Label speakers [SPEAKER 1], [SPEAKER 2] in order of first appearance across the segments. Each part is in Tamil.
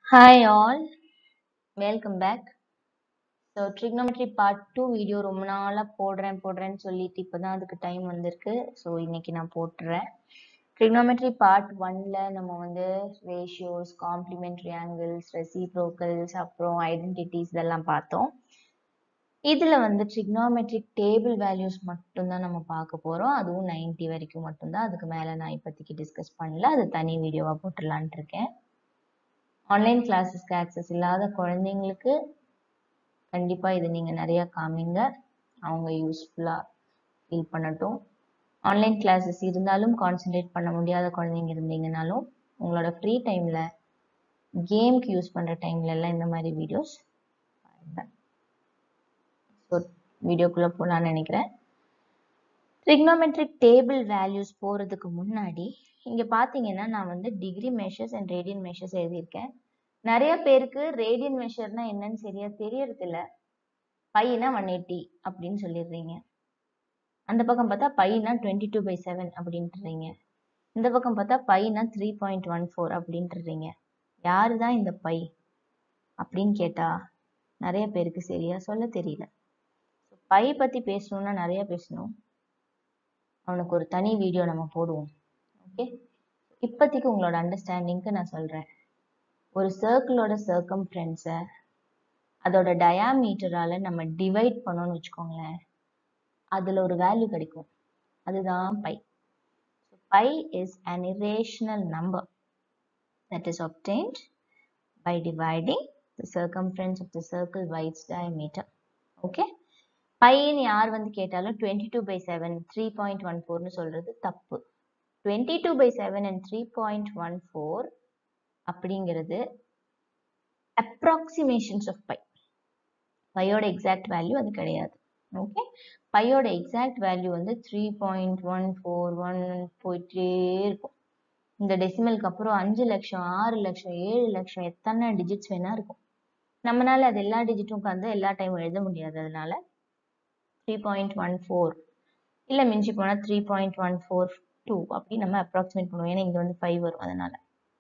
[SPEAKER 1] Hi all, welcome back. So trigonometry part two video ரொம்ப நாளாக போடுறேன் போடுறேன்னு சொல்லிட்டு இப்போ தான் அதுக்கு டைம் வந்திருக்கு ஸோ இன்னைக்கு நான் போட்டுறேன் ட்ரிக்னோமெட்ரி பார்ட் ஒன்ல நம்ம வந்து ரேஷியோஸ் காம்ப்ளிமெண்ட்ரி ஆங்கிள்ஸ் ரெசிப்ரோக்கல்ஸ் அப்புறம் ஐடென்டிட்டிஸ் இதெல்லாம் பார்த்தோம் இதில் வந்து ட்ரிக்னோமெட்ரிக் டேபிள் வேல்யூஸ் மட்டும்தான் நம்ம பார்க்க போகிறோம் அதுவும் 90 வரைக்கும் மட்டும்தான் அதுக்கு மேலே நான் இப்போதைக்கு டிஸ்கஸ் பண்ணல அது தனி வீடியோவாக போட்டுடலான்ட்டு இருக்கேன் ஆன்லைன் கிளாஸஸ்க்கு ஆக்சஸ் இல்லாத குழந்தைங்களுக்கு கண்டிப்பாக இது நீங்கள் நிறையா காமிங்க அவங்க யூஸ்ஃபுல்லாக ஃபீல் பண்ணட்டும் ஆன்லைன் கிளாஸஸ் இருந்தாலும் கான்சென்ட்ரேட் பண்ண முடியாத குழந்தைங்க இருந்தீங்கனாலும் உங்களோட ஃப்ரீ டைமில் கேம்க்கு யூஸ் பண்ணுற டைம்ல எல்லாம் இந்த மாதிரி வீடியோஸ் பாருங்க ஸோ வீடியோக்குள்ளே போகலான்னு நினைக்கிறேன் ட்ரிக்னோமெட்ரிக் டேபிள் வேல்யூஸ் போகிறதுக்கு முன்னாடி இங்கே பார்த்தீங்கன்னா நான் வந்து degree measures and radian measures எழுதியிருக்கேன் நிறைய பேருக்கு ரேடியன் மெஷர்னா என்னன்னு சரியா தெரியறது இல்ல பையனா ஒன் எயிட்டி அப்படின்னு சொல்லிடுறீங்க அந்த பக்கம் பார்த்தா பையனா டுவெண்ட்டி டூ பை செவன் அப்படின்றீங்க இந்த பக்கம் பார்த்தா பையனா த்ரீ பாயிண்ட் ஒன் ஃபோர் அப்படின்றீங்க யாரு தான் இந்த பை அப்படின்னு கேட்டா நிறைய பேருக்கு சரியா சொல்ல தெரியல பை பத்தி பேசணும்னா நிறைய பேசணும் அவனுக்கு ஒரு தனி வீடியோ நம்ம போடுவோம் ஓகே இப்போதைக்கு உங்களோட அண்டர்ஸ்டாண்டிங்க்கு நான் சொல்றேன் ஒரு சர்க்கிளோட சர்க்கம்ஃபரன்ஸை அதோட டயாமீட்டரால நம்ம டிவைட் பண்ணோம்னு வச்சுக்கோங்களேன் அதுல ஒரு வேல்யூ கிடைக்கும் அதுதான் pi pi is an irrational number that is obtained by dividing the circumference of the circle by its diameter okay பையன் யார் வந்து கேட்டாலும் twenty two by seven three point one ஃபோர்னு சொல்றது தப்பு twenty two by seven and three point one four அப்படிங்கிறது அப்ராக்சிமேஷன்ஸ் ஆஃப் பை பையோட எக்ஸாக்ட் வேல்யூ அது கிடையாது ஓகே பையோட எக்ஸாக்ட் வேல்யூ வந்து three point one four one போயிட்டே இருக்கும் இந்த டெசிமலுக்கு அப்புறம் அஞ்சு லட்சம் ஆறு லட்சம் ஏழு லட்சம் எத்தனை டிஜிட்ஸ் வேணா இருக்கும் நம்மளால அது எல்லா டிஜிட்டும் உட்காந்து எல்லா டைமும் எழுத முடியாது அதனால த்ரீ பாயிண்ட் ஒன் ஃபோர் இல்லை மிஞ்சி போனால் three point one four two அப்படி நம்ம அப்ராக்சிமேட் பண்ணுவோம் ஏன்னா இங்கே வந்து ஃபைவ் வரும் அதனால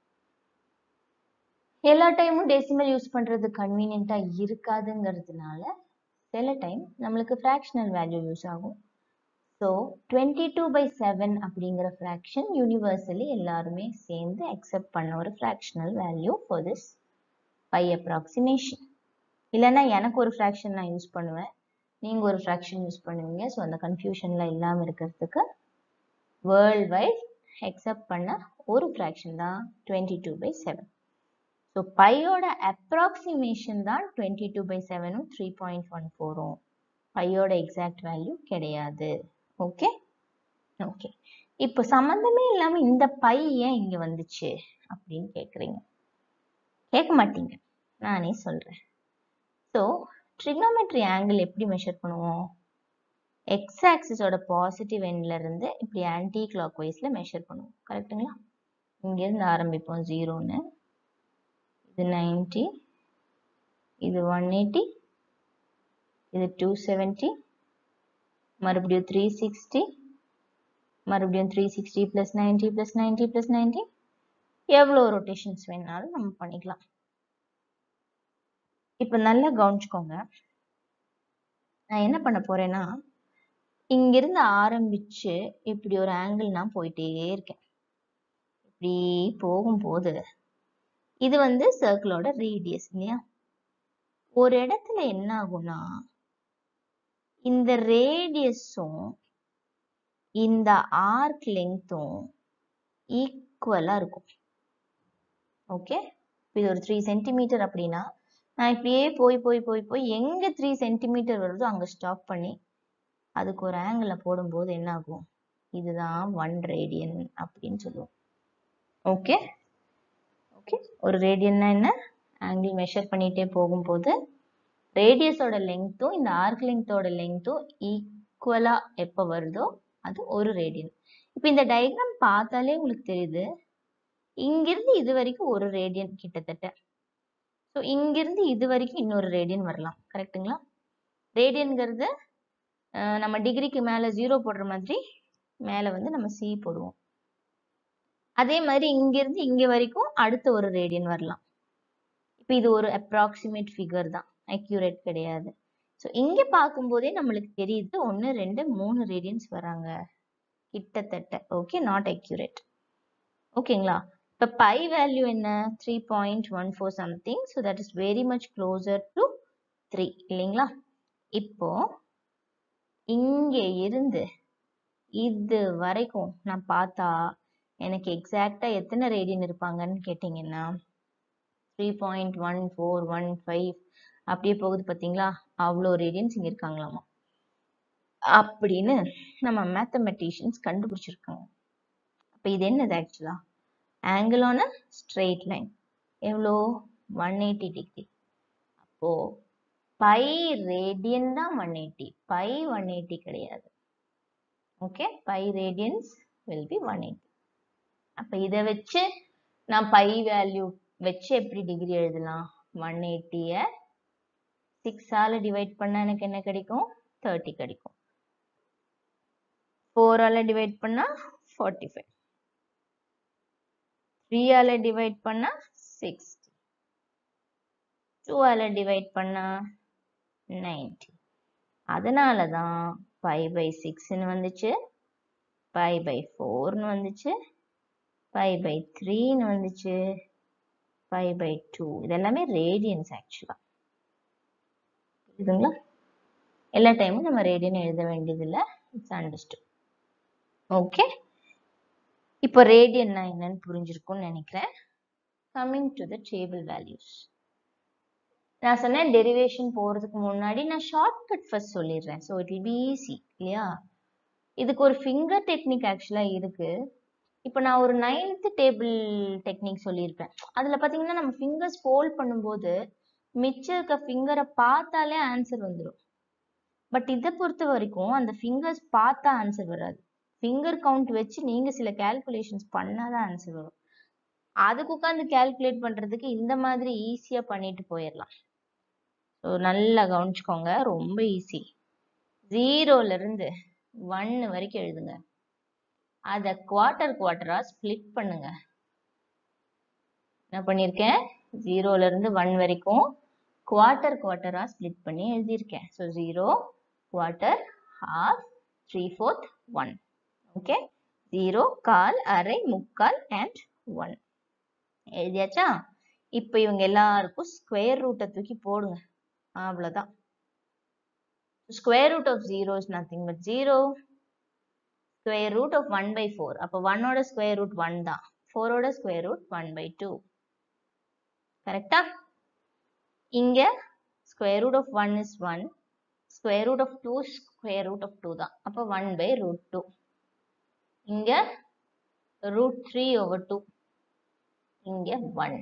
[SPEAKER 1] எல்லா டைமும் டெசிமல் யூஸ் பண்றது கன்வீனியண்டா இருக்காதுங்கிறதுனால சில டைம் நம்மளுக்கு ஃப்ராக்ஷனல் வேல்யூ யூஸ் ஆகும் so twenty two by seven அப்படிங்கிற ஃப்ராக்ஷன் யூனிவர்சலி எல்லாருமே சேர்ந்து அக்செப்ட் பண்ண ஒரு fractional value for this pi approximation இல்லைன்னா எனக்கு ஒரு ஃப்ராக்ஷன் நான் யூஸ் பண்ணுவேன் நீங்க ஒரு ஃப்ராக்ஷன் யூஸ் பண்ணுவீங்க ஸோ அந்த கன்ஃபியூஷன்ல இல்லாமல் இருக்கிறதுக்கு வேர்ல்ட் வைட் அக்செப்ட் பண்ண ஒரு ஃப்ராக்ஷன் தான் twenty two by seven so பையோட அப்ராக்சிமேஷன் தான் டுவெண்ட்டி டூ பை செவனும் த்ரீ பாயிண்ட் ஒன் ஃபோரும் பையோட எக்ஸாக்ட் வேல்யூ கிடையாது ஓகே ஓகே இப்போ சம்மந்தமே இல்லாமல் இந்த பை ஏன் இங்கே வந்துச்சு அப்படின்னு கேட்குறீங்க கேட்க மாட்டீங்க நானே சொல்கிறேன் ஸோ ட்ரிக்னோமெட்ரி ஆங்கிள் எப்படி மெஷர் பண்ணுவோம் எக்ஸ் ஆக்சிஸோட பாசிட்டிவ் எண்ட்ல இருந்து இப்படி ஆன்டி கிளாக் வைஸ்ல மெஷர் பண்ணுவோம் கரெக்டுங்களா இங்கேருந்து ஆரம்பிப்போம் ஜீரோன்னு இது நைன்டி இது ஒன் எயிட்டி இது டூ செவன்ட்டி மறுபடியும் த்ரீ சிக்ஸ்டி மறுபடியும் three sixty plus ninety plus ninety plus ninety எவ்வளோ ரொட்டேஷன்ஸ் வேணாலும் நம்ம பண்ணிக்கலாம் இப்போ நல்லா கவனிச்சுக்கோங்க நான் என்ன பண்ண போறேன்னா இங்கிருந்து ஆரம்பிச்சு இப்படி ஒரு ஆங்கிள் நான் போயிட்டே இருக்கேன் இப்படி போகும்போது இது வந்து சர்க்கிளோட ரேடியஸ் இல்லையா ஒரு இடத்துல என்ன ஆகும்னா இந்த ரேடியஸும் இந்த ஆர்க் லெங்த்தும் ஈக்குவலா இருக்கும் ஓகே இது ஒரு த்ரீ சென்டிமீட்டர் அப்படின்னா நான் இப்படியே போய் போய் போய் போய் எங்க த்ரீ சென்டிமீட்டர் வருதோ அங்க ஸ்டாப் பண்ணி அதுக்கு ஒரு ஆங்கிள போடும்போது என்ன ஆகும் இதுதான் ஒன் ரேடியன் அப்படின்னு சொல்லுவோம் ஓகே ஓகே ஒரு ரேடியன்னா என்ன ஆங்கிள் மெஷர் பண்ணிட்டே போகும்போது ரேடியஸோட லெங்க்த்தும் இந்த ஆர்க் லெங்க்த்தோட லெங்க்த்தும் ஈக்குவலா எப்போ வருதோ அது ஒரு ரேடியன் இப்போ இந்த டயக்ராம் பார்த்தாலே உங்களுக்கு தெரியுது இங்கிருந்து இது வரைக்கும் ஒரு ரேடியன் கிட்டத்தட்ட ஸோ இங்கிருந்து இது வரைக்கும் இன்னொரு ரேடியன் வரலாம் கரெக்ட்டுங்களா ரேடியன்கிறது நம்ம டிகிரிக்கு மேலே ஜீரோ போடுற மாதிரி மேலே வந்து நம்ம சி போடுவோம் அதே மாதிரி இங்கிருந்து இங்க வரைக்கும் அடுத்த ஒரு ரேடியன் வரலாம் இப்போ இது ஒரு அப்ராக்சிமேட் ஃபிகர் தான் அக்யூரேட் கிடையாது ஸோ இங்கே பார்க்கும்போதே நம்மளுக்கு தெரியுது ஒன்று ரெண்டு மூணு ரேடியன்ஸ் வராங்க கிட்டத்தட்ட ஓகே நாட் அக்யூரேட் ஓகேங்களா இப்போ பை வேல்யூ என்ன three point one four something so that is very much closer to three இல்லைங்களா இப்போ இங்கே இருந்து இது வரைக்கும் நான் பார்த்தா எனக்கு எக்ஸாக்டா எத்தனை ரேடியன் இருப்பாங்கன்னு கேட்டிங்கன்னா three point one four one five அப்படியே போகுது பார்த்தீங்களா அவ்வளோ ரேடியன்ஸ் இங்கே இருக்காங்களாமா அப்படின்னு நம்ம மேத்தமெட்டிஷியன்ஸ் கண்டுபிடிச்சிருக்காங்க அப்போ இது என்னது actually angle on a straight line எவ்வளோ ஒன் எயிட்டி டிகிரி அப்போ பை ரேடியன் தான் one eighty pi one eighty கிடையாது okay pi radians will be one eighty அப்போ இதை வச்சு நான் பை வேல்யூ வச்சு எப்படி டிகிரி எழுதலாம் ஒன் எயிட்டியை சிக்ஸால் டிவைட் பண்ணால் எனக்கு என்ன கிடைக்கும் தேர்ட்டி கிடைக்கும் ஃபோரால் டிவைட் பண்ணால் ஃபார்ட்டி ஃபைவ் த்ரீயால் டிவைட் பண்ணால் சிக்ஸ்டி டூவால் டிவைட் பண்ணால் நைன்டி அதனால தான் பை பை சிக்ஸ்னு வந்துச்சு பை பை ஃபோர்னு வந்துச்சு பை பை த்ரீன்னு வந்துச்சு பை பை டூ இதெல்லாமே ரேடியன்ஸ் ஆக்சுவலாக புரியுதுங்களா எல்லா டைமும் நம்ம ரேடியன் எழுத வேண்டியதில்லை இட்ஸ் அண்டர்ஸ்டுட் ஓகே இப்போ ரேடியன்னா என்னன்னு புரிஞ்சிருக்கும்னு நினைக்கிறேன் coming to the table values நான் சொன்னேன் டெரிவேஷன் போகிறதுக்கு முன்னாடி நான் ஷார்ட்கட் ஃபர்ஸ்ட் சொல்லிடுறேன் so it will be easy இல்லையா இதுக்கு ஒரு ஃபிங்கர் டெக்னிக் ஆக்சுவலாக இருக்கு இப்போ நான் ஒரு நைன்த் டேபிள் டெக்னிக் சொல்லியிருப்பேன் அதில் பார்த்தீங்கன்னா நம்ம ஃபிங்கர்ஸ் ஃபோல்ட் பண்ணும்போது மிச்சம் இருக்க ஃபிங்கரை பார்த்தாலே ஆன்சர் வந்துடும் பட் இதை பொறுத்த வரைக்கும் அந்த ஃபிங்கர்ஸ் பார்த்தா ஆன்சர் வராது ஃபிங்கர் கவுண்ட் வச்சு நீங்கள் சில கேல்குலேஷன்ஸ் பண்ணாதான் ஆன்சர் வரும் அதுக்கு உட்காந்து கேல்குலேட் பண்ணுறதுக்கு இந்த மாதிரி ஈஸியாக பண்ணிட்டு போயிடலாம் ஸோ நல்லா கவனிச்சுக்கோங்க ரொம்ப ஈஸி ஜீரோலேருந்து ஒன்று வரைக்கும் எழுதுங்க அதை குவார்ட்டர் குவார்ட்டராக ஸ்ப்ளிட் பண்ணுங்க என்ன பண்ணியிருக்கேன் ஜீரோலேருந்து ஒன் வரைக்கும் குவார்ட்டர் குவார்ட்டராக ஸ்ப்ளிட் பண்ணி எழுதியிருக்கேன் so zero quarter half three fourth one okay zero கால் அரை முக்கால் அண்ட் ஒன் எழுதியாச்சா இப்போ இவங்க எல்லாருக்கும் ஸ்கொயர் ரூட்டை தூக்கி போடுங்க அவ்வளோதான் square root of zero is nothing but zero square root of one by four அப்போ ஒன்னோட ஸ்கொயர் ரூட் ஒன் தான் ஃபோரோட square root one by two கரெக்டா இங்க square root of one is one square root of two square root of two தான் அப்போ ஒன் பை ரூட் டூ இங்க ரூட் த்ரீ ஓவர் டூ இங்க ஒன்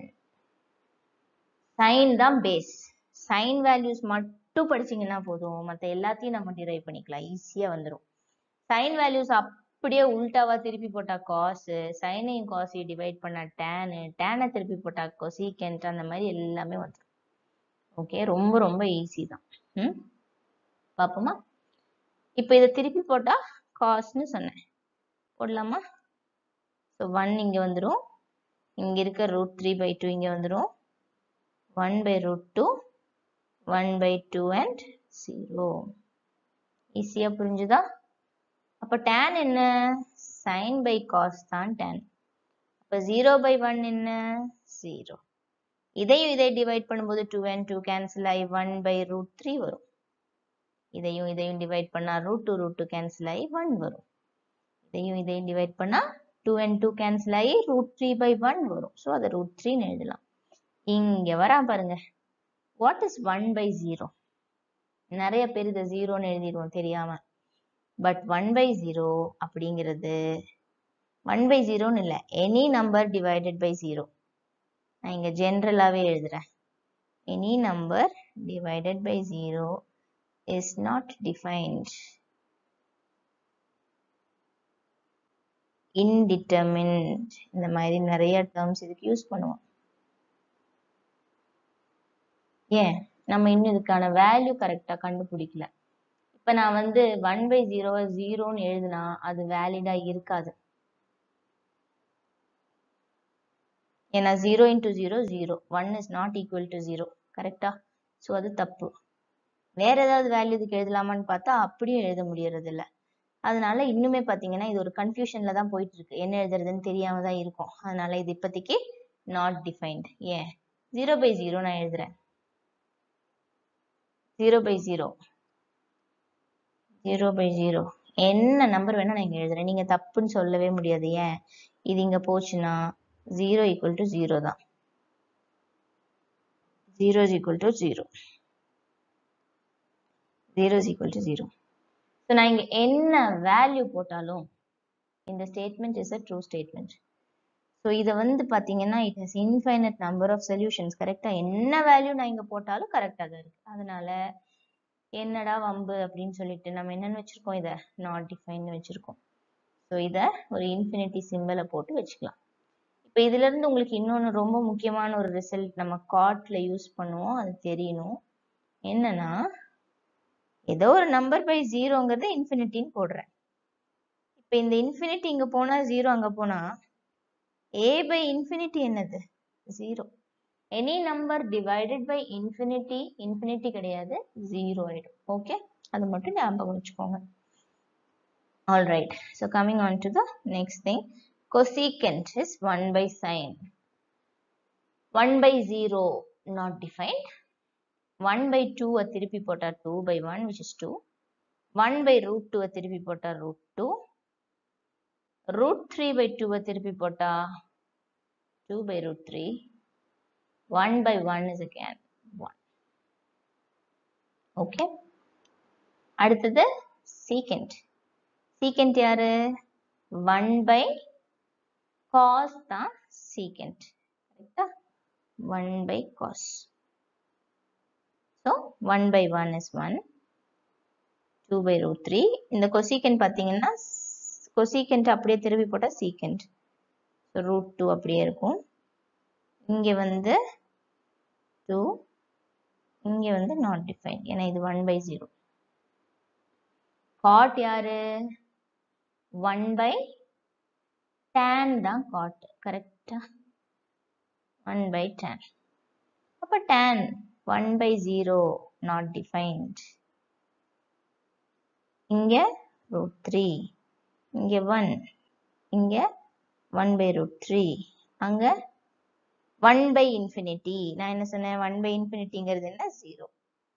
[SPEAKER 1] சைன் தான் பேஸ் சைன் வேல்யூஸ் மட்டும் படிச்சீங்கன்னா போதும் மற்ற எல்லாத்தையும் நம்ம டிரைவ் பண்ணிக்கலாம் ஈஸியாக வந்துடும் சைன் வேல்யூஸ் அப்படியே உல்டாவா திருப்பி போட்டா காஸ் சைனையும் காசையும் டிவைட் பண்ணா டேனு டேனை திருப்பி போட்டா கொசீக்கென்ட் அந்த மாதிரி எல்லாமே வந்துடும் ஓகே ரொம்ப ரொம்ப ஈஸி தான் ம் பார்ப்போமா இப்போ இதை திருப்பி போட்டா காஸ்ன்னு சொன்னேன் போடலாமா ஸோ ஒன் இங்கே வந்துடும் இங்கே இருக்க ரூட் த்ரீ பை டூ இங்கே வந்துடும் one by root two one by two and zero ஈஸியாக புரிஞ்சுதா அப்போ டேன் என்ன சைன் பை காஸ் தான் டேன் அப்போ ஜீரோ பை ஒன் என்ன ஜீரோ இதையும் இதை டிவைட் பண்ணும்போது டூ அண்ட் டூ கேன்சல் ஆகி ஒன் பை ரூட் த்ரீ வரும் இதையும் இதையும் டிவைட் பண்ணால் root two root two cancel ஆகி ஒன் வரும் இதையும் இதையும் டிவைட் பண்ணால் டூ அண்ட் டூ கேன்சல் ஆகி ரூட் த்ரீ பை ஒன் வரும் ஸோ அதை ரூட் த்ரீன்னு எழுதலாம் இங்கே வரா பாருங்க what is one by zero நிறைய பேர் இதை ஜீரோன்னு எழுதிடுவோம் தெரியாம பட் ஒன் பை ஜீரோ அப்படிங்கிறது ஒன் பை ஜீரோன்னு இல்லை any number divided by zero நான் இங்கே ஜென்ரலாகவே எழுதுறேன் any number divided by zero is not defined indeterminate இந்த மாதிரி நிறைய டேர்ம்ஸ் இதுக்கு யூஸ் பண்ணுவோம் ஏன் நம்ம இன்னும் இதுக்கான வேல்யூ கரெக்டாக கண்டுபிடிக்கல இப்போ நான் வந்து ஒன் பை ஜீரோவை ஜீரோன்னு எழுதுனா அது வேலிடாக இருக்காது ஏன்னா zero into zero zero one is not equal to zero கரெக்டா ஸோ அது தப்பு வேற ஏதாவது வேல்யூ இதுக்கு எழுதலாமான்னு பார்த்தா அப்படியும் எழுத முடியறது இல்ல அதனால இன்னுமே பார்த்தீங்கன்னா இது ஒரு கன்ஃபியூஷன்ல தான் போயிட்டு இருக்கு என்ன எழுதுறதுன்னு தெரியாம தான் இருக்கும் அதனால இது இப்போதைக்கு நாட் டிஃபைன்ட் ஏன் ஜீரோ பை ஜீரோ நான் எழுதுறேன் zero by zero zero by zero என்ன நம்பர் வேணா நான் இங்க எழுதுறேன் நீங்க தப்புன்னு சொல்லவே முடியாது ஏன் இது இங்க போச்சுன்னா ஜீரோ ஈக்குவல் டு ஜீரோ தான் zero is equal to zero zero is equal to zero so நான் இங்க என்ன வேல்யூ போட்டாலும் இந்த statement is a true statement so இதை வந்து பார்த்தீங்கன்னா it has infinite number of solutions கரெக்டாக என்ன வேல்யூ நான் இங்கே போட்டாலும் கரெக்டாக தான் இருக்கு அதனால என்னடா வம்பு அப்படின்னு சொல்லிட்டு நம்ம என்னன்னு வச்சிருக்கோம் இதை நாட் டிஃபைன் வச்சிருக்கோம் ஸோ இதை ஒரு இன்ஃபினிட்டி சிம்பிளை போட்டு வச்சுக்கலாம் இப்போ இதுல இருந்து உங்களுக்கு இன்னொன்று ரொம்ப முக்கியமான ஒரு ரிசல்ட் நம்ம காட்ல யூஸ் பண்ணுவோம் அது தெரியணும் என்னன்னா ஏதோ ஒரு நம்பர் பை ஜீரோங்கிறது இன்ஃபினிட்டின்னு போடுறேன் இப்போ இந்த இன்ஃபினிட்டி இங்க போனா ஜீரோ அங்க போனா ஏ பை இன்ஃபினிட்டி என்னது zero any number divided by infinity infinity கிடையாது ஜீரோ ஆயிடும் ஓகே அது மட்டும் ஞாபகம் வச்சுக்கோங்க all right so coming on to the next thing cosecant is 1 by sine 1 by 0 not defined 1 by 2 அ திருப்பி போட்டா 2 by 1 which is 2 1 by root 2 அ திருப்பி போட்டா root 2 root 3 by 2 அ திருப்பி போட்டா 2 by root 3 1 by 1 is again 1 okay அடுத்தது secant secant யாரு 1 by cos தான் secant கரெக்டா 1 by cos so 1 by 1 is 1 2 by root 3 இந்த cosecant பார்த்தீங்கன்னா cosecant அப்படியே திருப்பி போட்டா secant so root 2 அப்படியே இருக்கும் இங்க வந்து 2 இங்க வந்து not defined ஏன்னா இது 1 by 0 cot யாரு 1 by tan தான் cot கரெக்டா 1 by tan அப்ப tan 1 by 0 not defined இங்க root 3 இங்க 1 இங்க 1 by root 3 அங்க 1 by infinity நான் என்ன சொன்னேன் 1 by infinityங்கிறது என்ன 0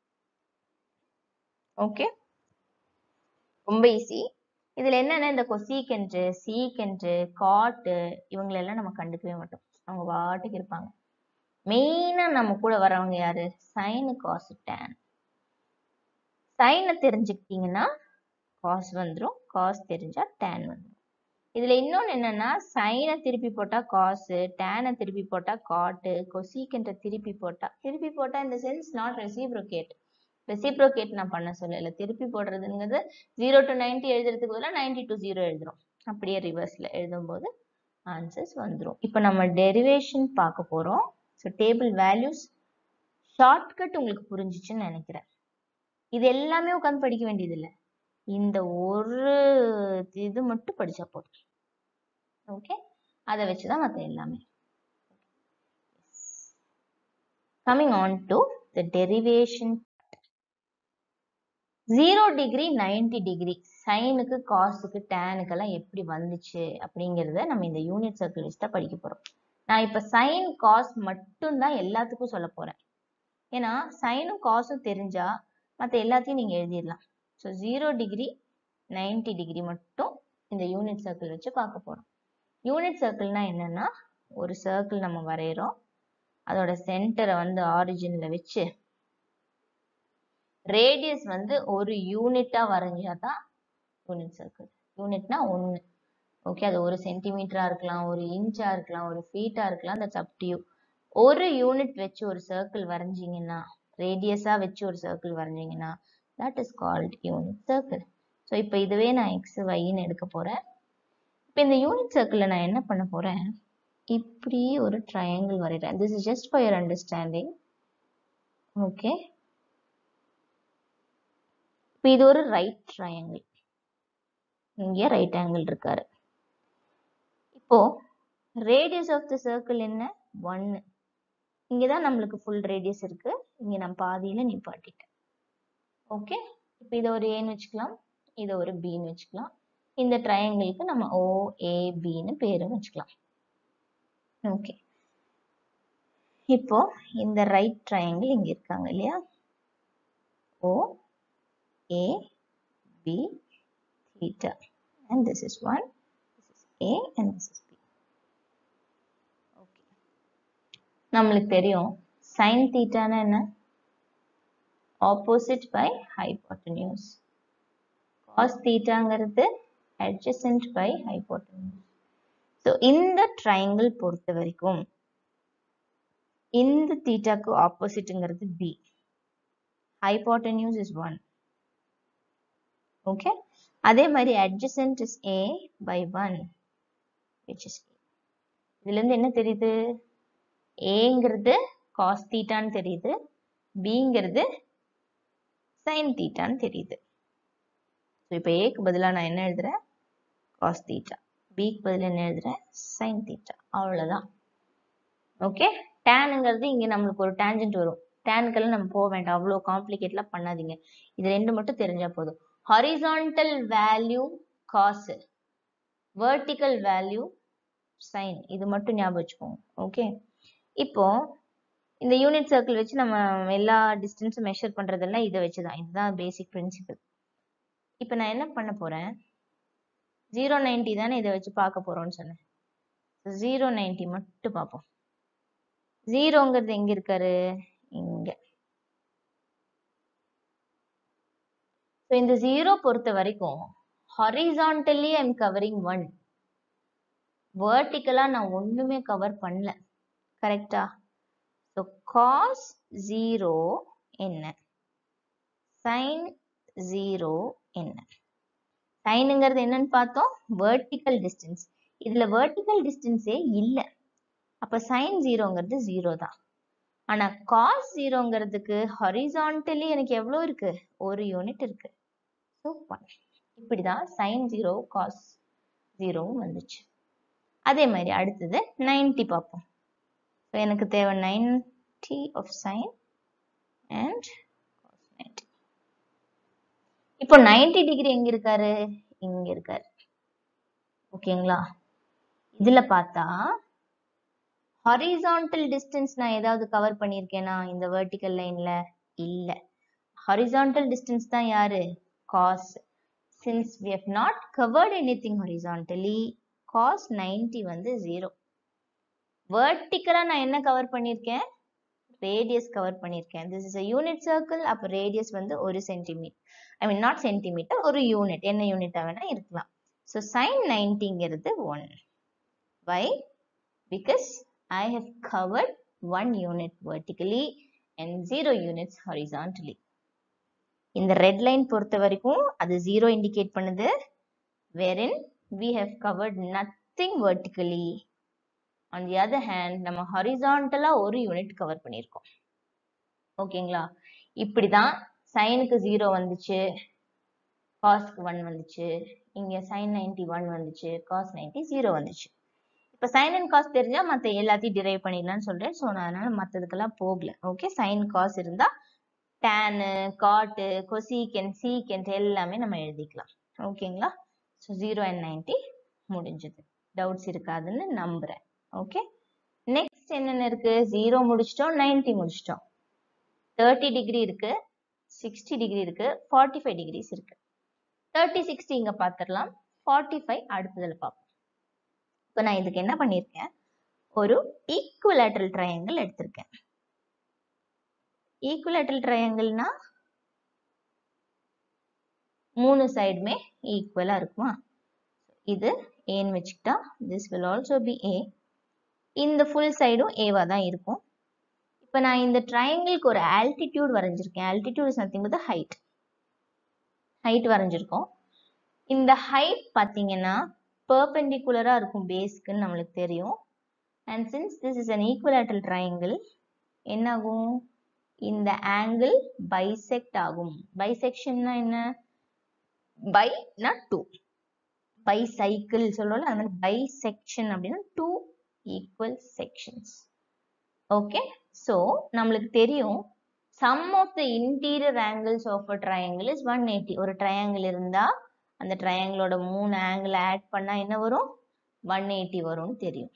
[SPEAKER 1] ஓகே ரொம்ப ஈஸி இதுல என்னன்னா இந்த கொசீக்கென்ட் சீக்கென்ட் காட்டு இவங்களெல்லாம் நம்ம கண்டுக்கவே மாட்டோம் அவங்க பாட்டுக்கு இருப்பாங்க மெயினா நம்ம கூட வரவங்க யாரு சைனு காசு டேன் சைனை தெரிஞ்சுக்கிட்டீங்கன்னா காஸ் வந்துடும் காஸ் தெரிஞ்சா டேன் வந்துடும் இதுல இன்னொன்னு என்னன்னா சைனை திருப்பி போட்டா காசு டேனை திருப்பி போட்டா காட்டு கொசீக்கென்ட்டை திருப்பி போட்டா திருப்பி போட்டா இந்த சென்ஸ் நாட் ரெசிப்ரோகேட் ரெசிப்ரோகேட் நான் பண்ண சொல்லல திருப்பி போடுறதுங்கிறது ஜீரோ டு நைன்டி எழுதுறதுக்கு பதிலாக நைன்டி டு ஜீரோ எழுதுறோம் அப்படியே ரிவர்ஸ்ல எழுதும்போது ஆன்சர்ஸ் வந்துடும் இப்போ நம்ம டெரிவேஷன் பார்க்க போறோம் ஸோ டேபிள் வேல்யூஸ் ஷார்ட்கட் உங்களுக்கு புரிஞ்சிச்சுன்னு நினைக்கிறேன் இது எல்லாமே உட்காந்து படிக்க வேண்டியது இல்லை இந்த ஒரு இது மட்டும் படிச்சா போதும் ஓகே அதை வச்சுதான் மற்ற எல்லாமே coming on to the derivation zero degree ninety degree சைனுக்கு காசுக்கு டேனுக்கெல்லாம் எப்படி வந்துச்சு அப்படிங்கிறத நம்ம இந்த யூனிட் சர்க்கிள் வச்சு தான் படிக்க போறோம் நான் இப்ப சைன் காஸ் மட்டும்தான் எல்லாத்துக்கும் சொல்ல போறேன் ஏன்னா சைனும் காசும் தெரிஞ்சா மற்ற எல்லாத்தையும் நீங்க எழுதிடலாம் so zero degree ninety degree மட்டும் இந்த யூனிட் சர்க்கிள் வச்சு பார்க்க போறோம் யூனிட் சர்க்கிள்னா என்னன்னா ஒரு சர்க்கிள் நம்ம வரைகிறோம் அதோட சென்டரை வந்து ஆரிஜின்ல வச்சு ரேடியஸ் வந்து ஒரு யூனிட்டா வரைஞ்சாதான் யூனிட் சர்க்கிள் யூனிட்னா ஒன்று ஓகே அது ஒரு சென்டிமீட்டரா இருக்கலாம் ஒரு இன்ச்சா இருக்கலாம் ஒரு ஃபீட்டா இருக்கலாம் தட்ஸ் அப் டு யூ ஒரு யூனிட் வச்சு ஒரு சர்க்கிள் வரைஞ்சிங்கன்னா ரேடியஸா வச்சு ஒரு சர்க்கிள் வரைஞ்சிங்கன்னா that is called unit circle so இப்போ இதுவே நான் எக்ஸ் ஒய்ன்னு எடுக்க போறேன் இப்போ இந்த யூனிட் சர்க்கிளில் நான் என்ன பண்ண போறேன் இப்படி ஒரு ட்ரையாங்கிள் வரைகிறேன் this is just for your understanding okay இப்போ இது ஒரு ரைட் ட்ரையாங்கிள் இங்கே ரைட் ஆங்கிள் இருக்காரு இப்போ ரேடியஸ் ஆஃப் த சர்க்கிள் என்ன ஒன்னு இங்கதான் நம்மளுக்கு ஃபுல் ரேடியஸ் இருக்கு இங்க நான் பாதியில நிப்பாட்டிட்டேன் ஓகே இப்போ இதை ஒரு ஏன்னு வச்சுக்கலாம் இதை ஒரு பின்னு வச்சுக்கலாம் இந்த ட்ரையாங்கிளுக்கு நம்ம ஓ ஏ பின்னு பேரும் வச்சுக்கலாம் ஓகே இப்போ இந்த ரைட் ட்ரையாங்கிள் இங்க இருக்காங்க இல்லையா O A B theta and this is 1 this is a and this is b okay நம்மளுக்கு தெரியும் sin theta னா என்ன opposite by hypotenuse cos thetaங்கிறது adjacent by hypotenuse so இந்த triangle பொறுத்த வரைக்கும் இந்த தீட்டாக்கு ஆப்போசிட்ங்கிறது b hypotenuse is 1 okay அதே மாதிரி adjacent is a by 1 which is a இதுல இருந்து என்ன தெரியுது ஏங்கிறது cos தீட்டான்னு தெரியுது பிங்கிறது sin தீட்டான்னு தெரியுது ஸோ இப்போ ஏக்கு பதிலாக நான் என்ன எழுதுறேன் cos தீட்டா பிக்கு பதிலாக என்ன எழுதுறேன் sin தீட்டா அவ்வளோதான் ஓகே டேனுங்கிறது இங்கே நம்மளுக்கு ஒரு டேஞ்சன்ட் வரும் டேனுக்கெல்லாம் நம்ம போக வேண்டாம் அவ்வளோ காம்ப்ளிகேட்லாம் பண்ணாதீங்க இது ரெண்டு மட்டும் தெரிஞ்சா போதும் horizontal value cos vertical value sin இது மட்டும் ஞாபகம் வச்சுக்கோங்க ஓகே இப்போ இந்த யூனிட் சர்க்கிள் வச்சு நம்ம எல்லா டிஸ்டன்ஸும் மெஷர் பண்றதெல்லாம் இதை வச்சு தான் இதுதான் பேசிக் பிரின்சிபல் இப்போ நான் என்ன பண்ண போறேன் ஜீரோ நைன்டி தானே இதை வச்சு பார்க்க போறோம்னு சொன்னேன் ஜீரோ நைன்டி மட்டும் பார்ப்போம் ஜீரோங்கிறது எங்க இருக்காரு இங்க ஸோ இந்த ஜீரோ பொறுத்த வரைக்கும் ஹாரிசான்டலி ஐம் கவரிங் ஒன் வேர்டிக்கலா நான் ஒண்ணுமே கவர் பண்ணல கரெக்டா ஸோ காஸ் ஜீரோ என்ன சைன் ஜீரோ என்ன சைனுங்கிறது என்னன்னு பார்த்தோம் வெர்டிக்கல் டிஸ்டன்ஸ் இதுல வெர்டிக்கல் டிஸ்டன்ஸே இல்லை அப்ப சைன் ஜீரோங்கிறது ஜீரோ தான் ஆனா காஸ் ஜீரோங்கிறதுக்கு ஹொரிசான்டலி எனக்கு எவ்வளோ இருக்கு ஒரு யூனிட் இருக்கு ஸோ ஒன் இப்படிதான் சைன் ஜீரோ காஸ் ஜீரோவும் வந்துச்சு அதே மாதிரி அடுத்தது நைன்டி பார்ப்போம் ஸோ எனக்கு தேவை ninety of sine and cos ninety இப்போ நைன்டி டிகிரி எங்க இருக்காரு இங்க இருக்காரு ஓகேங்களா இதுல பார்த்தா ஹாரிசான்டல் டிஸ்டன்ஸ் நான் ஏதாவது கவர் பண்ணியிருக்கேனா இந்த வெர்டிக்கல் லைன்ல இல்ல ஹாரிசான்டல் டிஸ்டன்ஸ் தான் யாரு cos since we have not covered anything horizontally cos 90 வந்து ஜீரோ வெர்டிக்கலா நான் என்ன கவர் பண்ணியிருக்கேன் ரேடியஸ் கவர் பண்ணியிருக்கேன் this is a unit circle அப்போ ரேடியஸ் வந்து ஒரு centimetre I mean not centimetre ஒரு யூனிட் என்ன யூனிட்டா வேணா இருக்கலாம் ஸோ சைன் நைன்டிங்கிறது one why because I have covered one unit vertically and zero units horizontally. இந்த ரெட் லைன் பொறுத்த வரைக்கும் அது ஜீரோ இண்டிகேட் பண்ணுது wherein we have covered nothing vertically on the other hand நம்ம ஹாரிசான்டலா ஒரு யூனிட் கவர் பண்ணியிருக்கோம் ஓகேங்களா இப்படிதான் சைனுக்கு ஜீரோ வந்துச்சு காஸ்க்கு ஒன் வந்துச்சு இங்க சைன் நைன்டி ஒன் வந்துச்சு காஸ் நைன்டி ஜீரோ வந்துச்சு இப்போ சைன் அண்ட் காஸ் தெரிஞ்சா மற்ற எல்லாத்தையும் டிரைவ் பண்ணிடலாம்னு சொல்றேன் ஸோ நான் அதனால மற்றதுக்கெல்லாம் போகல ஓகே சைன் காஸ் இருந்தா டேனு காட்டு கொசீக்கன் சீக்கன்ட் எல்லாமே நம்ம எழுதிக்கலாம் ஓகேங்களா ஸோ ஜீரோ அண்ட் நைன்டி முடிஞ்சது டவுட்ஸ் இருக்காதுன்னு நம்புறேன் ஓகே நெக்ஸ்ட் என்னென்ன இருக்கு ஜீரோ முடிச்சிட்டோம் நைன்டி முடிச்சிட்டோம் தேர்ட்டி டிகிரி இருக்கு சிக்ஸ்டி டிகிரி இருக்கு ஃபார்ட்டி ஃபைவ் டிகிரிஸ் இருக்கு தேர்ட்டி சிக்ஸ்டி இங்க பார்த்துடலாம் ஃபார்ட்டி ஃபைவ் அடுத்ததுல பார்ப்போம் இப்போ நான் இதுக்கு என்ன பண்ணியிருக்கேன் ஒரு ஈக்குவலேட்டரல் ட்ரையாங்கிள் எடுத்திருக்கேன் ஈக்குவலேட்டரல் ட்ரையாங்கிள்னா மூணு சைடுமே ஈக்குவலா இருக்குமா இது ஏன்னு வச்சுக்கிட்டா this will also be A இந்த ஃபுல் சைடும் ஏவா தான் இருக்கும் இப்போ நான் இந்த ட்ரையாங்கிளுக்கு ஒரு ஆல்டிடியூட் வரைஞ்சிருக்கேன் altitude is nothing with height height வரைஞ்சிருக்கோம் இந்த ஹைட் பார்த்தீங்கன்னா பெர்பெண்டிகுலரா இருக்கும் பேஸ்க்குன்னு நம்மளுக்கு தெரியும் and since this is an equilateral triangle என்னாகும் இந்த ஆங்கிள் பைசெக்ட் ஆகும் பைசெக்ஷன்னா என்ன பைனா டூ பைசைக்கிள் சொல்றோம்ல அது மாதிரி பைசெக்ஷன் அப்படின்னா two equal sections okay so நம்மளுக்கு தெரியும் sum of the interior angles of a triangle is one eighty ஒரு ட்ரையாங்கிள் இருந்தா அந்த ட்ரையாங்கிளோட மூணு ஆங்கிள் ஆட் பண்ணா என்ன வரும் ஒன் எயிட்டி வரும்னு தெரியும்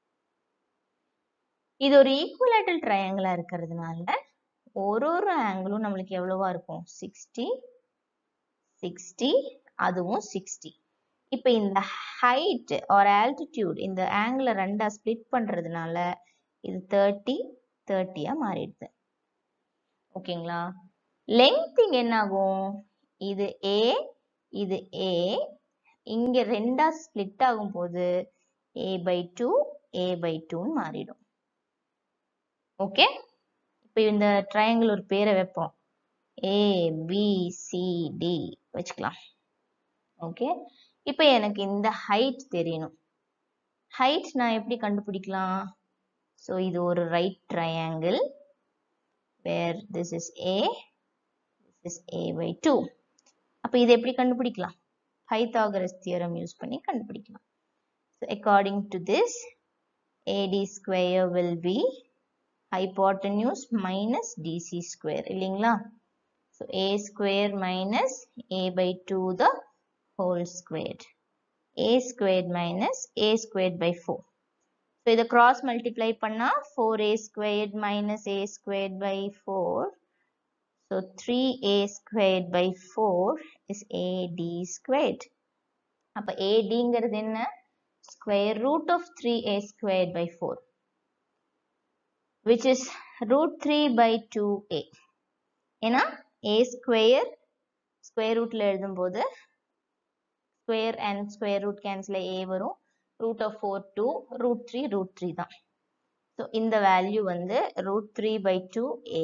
[SPEAKER 1] இது ஒரு ஈக்குவலேட்டல் ட்ரையாங்கிளா இருக்கிறதுனால ஒரு ஒரு ஆங்கிளும் நம்மளுக்கு எவ்வளவா இருக்கும் சிக்ஸ்டி சிக்ஸ்டி அதுவும் சிக்ஸ்டி இப்போ இந்த ஹைட் ஆர் ஆல்டிடியூட் இந்த ஆங்கிளை ரெண்டா ஸ்ப்ளிட் பண்றதுனால இது தேர்ட்டி தேர்ட்டியா மாறிடுது ஓகேங்களா லெங்த் இங்க என்ன ஆகும் இது ஏ இது ஏ இங்க ரெண்டா ஸ்ப்ளிட் ஆகும் போது A by two A by டூன்னு மாறிடும் ஓகே இப்போ இந்த ட்ரையாங்கிள் ஒரு பேரை வைப்போம் ஏ பி சி டி வச்சுக்கலாம் ஓகே இப்போ எனக்கு இந்த ஹைட் தெரியணும் ஹைட் நான் எப்படி கண்டுபிடிக்கலாம் ஸோ இது ஒரு right triangle where this is A this is A by two அப்போ இதை எப்படி கண்டுபிடிக்கலாம் பைத்தாகரஸ் தியரம் யூஸ் பண்ணி கண்டுபிடிக்கலாம் so according to this AD square will be hypotenuse minus DC square இல்லைங்களா so a square minus a by 2 the whole squared a squared minus a squared by 4 so இதை cross multiply பண்ணா 4a squared minus a squared by 4 so 3a squared by 4 is ad squared அப்ப adங்கிறது என்ன square root of 3a squared by 4 which is root 3 by 2a ஏன்னா a square square rootல எழுதும்போது square and square root cancel a வரும் root of 4 2 root 3 root 3 தான் so இந்த வேல்யூ வந்து root 3 by 2a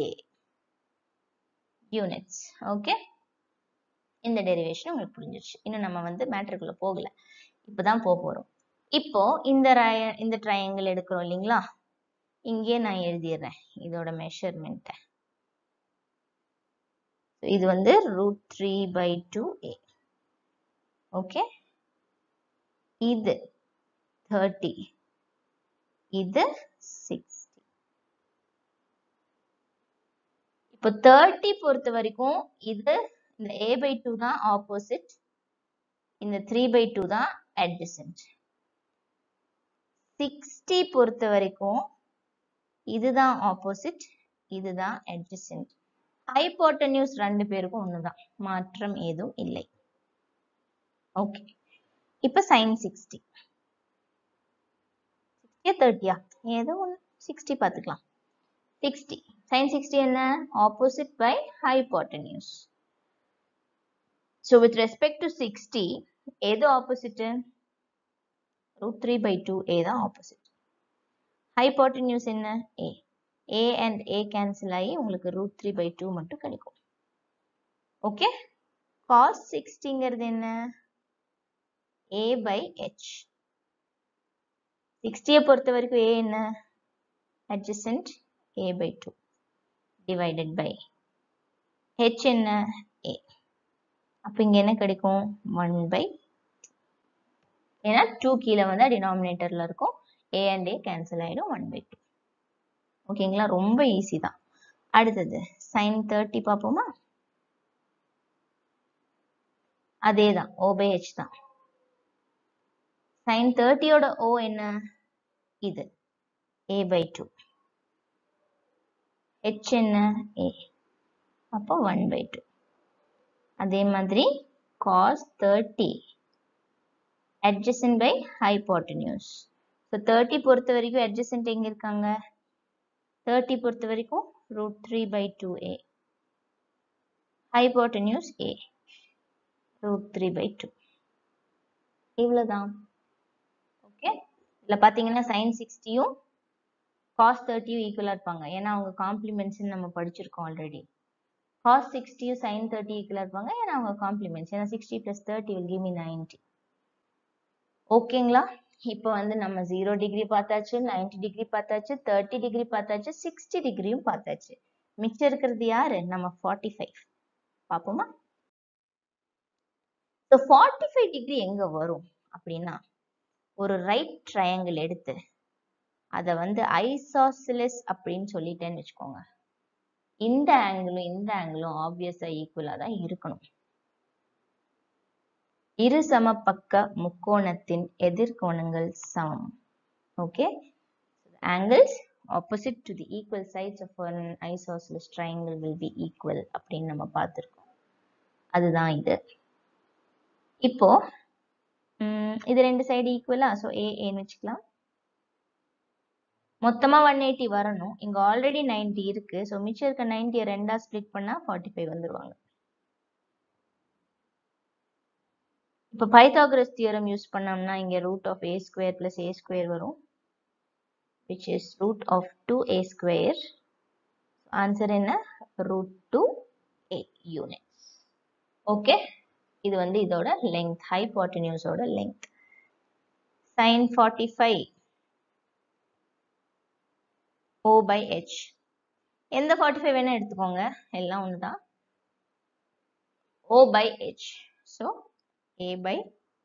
[SPEAKER 1] units okay இந்த டெரிவேஷன் உங்களுக்கு புரிஞ்சிருச்சு இன்னும் நம்ம வந்து மேட்ருக்குள்ள போகல இப்பதான் போக போறோம் இப்போ இந்த ரை- இந்த ட்ரையாங்கிள் எடுக்கிறோம் இல்லைங்களா இங்கே நான் எழுதிடுறேன் இதோட மெஷர்மெண்ட்டை இது வந்து root three by two A okay இது தேர்ட்டி இது சிக்ஸ்டி இப்போ தேர்ட்டி பொறுத்த வரைக்கும் இது இந்த ஏ பை டூ தான் ஆப்போசிட் இந்த த்ரீ பை டூ தான் அட்ஜசன்ட் சிக்ஸ்டி பொறுத்த வரைக்கும் இதுதான் ஆப்போசிட் இதுதான் adjacent ஹைபோட்டன்யூஸ் ரெண்டு பேருக்கும் ஒண்ணுதான் மாற்றம் ஏதும் இல்லை ஓகே இப்ப சைன் சிக்ஸ்டி சிக்ஸ்டியா தேர்ட்டியா ஏதோ ஒன்று சிக்ஸ்டி பார்த்துக்கலாம் சிக்ஸ்டி சைன் சிக்ஸ்டி என்ன opposite by hypotenuse so with respect to sixty எது opposite root three by two A தான் ஆப்போசிட் ஹைபோட்டன்யூஸ் என்ன ஏ ஏ அண்ட் ஏ கேன்சல் ஆகி உங்களுக்கு ரூட் த்ரீ பை டூ மட்டும் கிடைக்கும் ஓகே காஸ் சிக்ஸ்டிங்கிறது என்ன ஏ பை ஹெச் சிக்ஸ்டியை பொறுத்த வரைக்கும் ஏ என்ன adjacent A by two divided by H என்ன ஏ அப்போ இங்க என்ன கிடைக்கும் ஒன் பை ஏன்னா டூ கீழே வந்து டினாமினேட்டர்ல இருக்கும் ஏ அண்ட் ஏ கேன்சல் ஆயிடும் ஒன் பை டூ ஓகேங்களா ரொம்ப ஈஸி தான் அடுத்தது சைன் தேர்ட்டி பார்ப்போமா அதே தான் ஓ பை ஹெச் தான் சைன் தேர்ட்டியோட ஓ என்ன இது ஏ பை டூ ஹெச் என்ன ஏ அப்போ ஒன் பை டூ அதே மாதிரி cos thirty adjacent by hypotenuse so thirty பொறுத்த வரைக்கும் adjacent எங்க இருக்காங்க தேர்ட்டி பொறுத்த வரைக்கும் root three by two A hypotenuse A root three by two இவ்வளோதான் ஓகே இதில் பார்த்தீங்கன்னா சைன் சிக்ஸ்டியும் காஸ் தேர்ட்டியும் ஈக்குவலாக இருப்பாங்க ஏன்னா அவங்க காம்ப்ளிமெண்ட்ஸ்னு நம்ம படிச்சிருக்கோம் ஆல்ரெடி காஸ் சிக்ஸ்டியும் சைன் தேர்ட்டி ஈக்குவலாக இருப்பாங்க ஏன்னா அவங்க காம்ப்ளிமெண்ட்ஸ் ஏன்னா sixty plus thirty will give me ninety ஓகேங்களா இப்போ வந்து நம்ம ஜீரோ டிகிரி பார்த்தாச்சு நைன்டி டிகிரி பார்த்தாச்சு தேர்ட்டி டிகிரி பார்த்தாச்சு சிக்ஸ்டி டிகிரியும் பார்த்தாச்சு மிச்சம் இருக்கிறது யாரு நம்ம ஃபார்ட்டி ஃபைவ் பார்ப்போமா ஸோ ஃபார்ட்டி ஃபைவ் டிகிரி எங்க வரும் அப்படின்னா ஒரு ரைட் ட்ரையாங்கிள் எடுத்து அதை வந்து ஐசாசிலஸ் அப்படின்னு சொல்லிட்டேன்னு வச்சுக்கோங்க இந்த ஆங்கிளும் இந்த ஆங்கிளும் ஆப்வியஸா ஈக்குவலா தான் இருக்கணும் இரு சமபக்க முக்கோணத்தின் எதிர்கோணங்கள் சமம் okay angles opposite to the equal sides of an isosceles triangle will be equal அப்படின்னு நம்ம பார்த்திருக்கோம் அதுதான் இது இப்போ உம் இது ரெண்டு சைடு ஈக்குவலா ஸோ ஏ ஏன்னு வச்சுக்கலாம் மொத்தமா ஒன் எயிட்டி வரணும் இங்க ஆல்ரெடி 90 இருக்கு ஸோ மிச்சம் இருக்க நைன்டியை ரெண்டா ஸ்ப்ளிட் பண்ணா ஃபார்ட்டி ஃபைவ் வந்துருவாங்க இப்போ பைத்தாகரஸ் தியரம் யூஸ் பண்ணோம்னா இங்க root of A square plus A square வரும் which is root of 2a square. Answer என்ன root 2a units. Okay. இது வந்து இதோட length, hypotenuse ஓட length. Sin 45 O by H. எந்த 45 வேணா எடுத்துக்கோங்க எல்லாம் ஒண்ணுதான் O by H. So, A by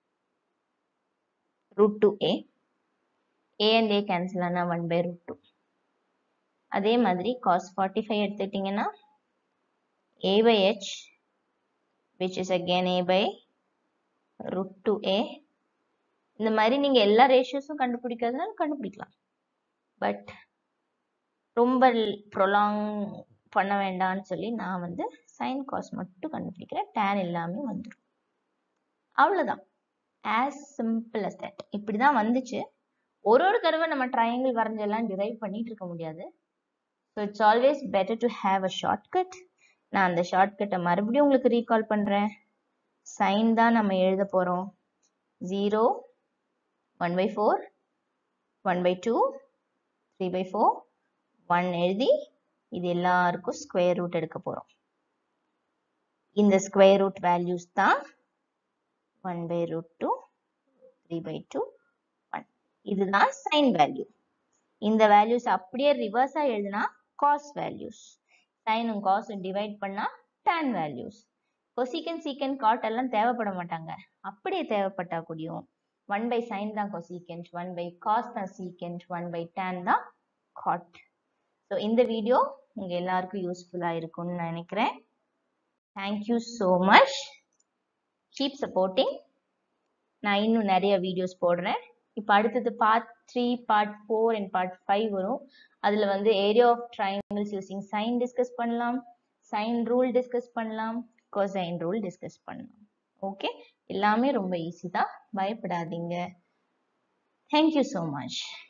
[SPEAKER 1] root 2a. a and a cancel ஆனா 1 by root 2 அதே மாதிரி cos 45 எடுத்துக்கிட்டிங்கன்னா a by h which is again a by root 2a இந்த மாதிரி நீங்க எல்லா ரேஷியோஸும் கண்டுபிடிக்கிறதுனால கண்டுபிடிக்கலாம் பட் ரொம்ப ப்ரொலாங் பண்ண வேண்டாம்னு சொல்லி நான் வந்து சைன் காஸ் மட்டும் கண்டுபிடிக்கிறேன் டேன் எல்லாமே வந்துடும் அவ்வளோதான் ஆஸ் சிம்பிள் அஸ் தட் இப்படி தான் வந்துச்சு ஒரு ஒரு தடவை நம்ம ட்ரையாங்கிள் வரைஞ்செல்லாம் டிரைவ் பண்ணிட்டு இருக்க முடியாது so it's always better to have a shortcut நான் அந்த ஷார்ட்கட்டை மறுபடியும் உங்களுக்கு ரீகால் பண்ணுறேன் சைன் தான் நம்ம எழுத போகிறோம் zero one by four one by two three by four one எழுதி இது எல்லாருக்கும் ஸ்கொயர் ரூட் எடுக்க போகிறோம் இந்த ஸ்கொயர் ரூட் வேல்யூஸ் தான் one by root two three by two இதுதான் சைன் வேல்யூ இந்த வேல்யூஸ் அப்படியே ரிவர்ஸா எழுதினா காஸ் வேல்யூஸ் சைனும் காஸும் டிவைட் பண்ணா tan values cosecant secant cot எல்லாம் தேவைப்பட மாட்டாங்க அப்படியே தேவைப்பட்டா கூடியும் ஒன் பை சைன் தான் கொசிகன்ட் ஒன் பை காஸ் தான் சீக்கன்ட் ஒன் பை டேன் தான் காட் ஸோ இந்த வீடியோ உங்க எல்லாருக்கும் யூஸ்ஃபுல்லா இருக்கும்னு நான் நினைக்கிறேன் thank you so much keep supporting நான் இன்னும் நிறைய வீடியோஸ் போடுறேன் இப்போ அடுத்தது part three part four and part five வரும் அதில் வந்து area of triangles using sine discuss பண்ணலாம் சைன் ரூல் டிஸ்கஸ் பண்ணலாம் கொசைன் ரூல் டிஸ்கஸ் பண்ணலாம் ஓகே எல்லாமே ரொம்ப ஈஸி தான் பயப்படாதீங்க தேங்க்யூ ஸோ மச்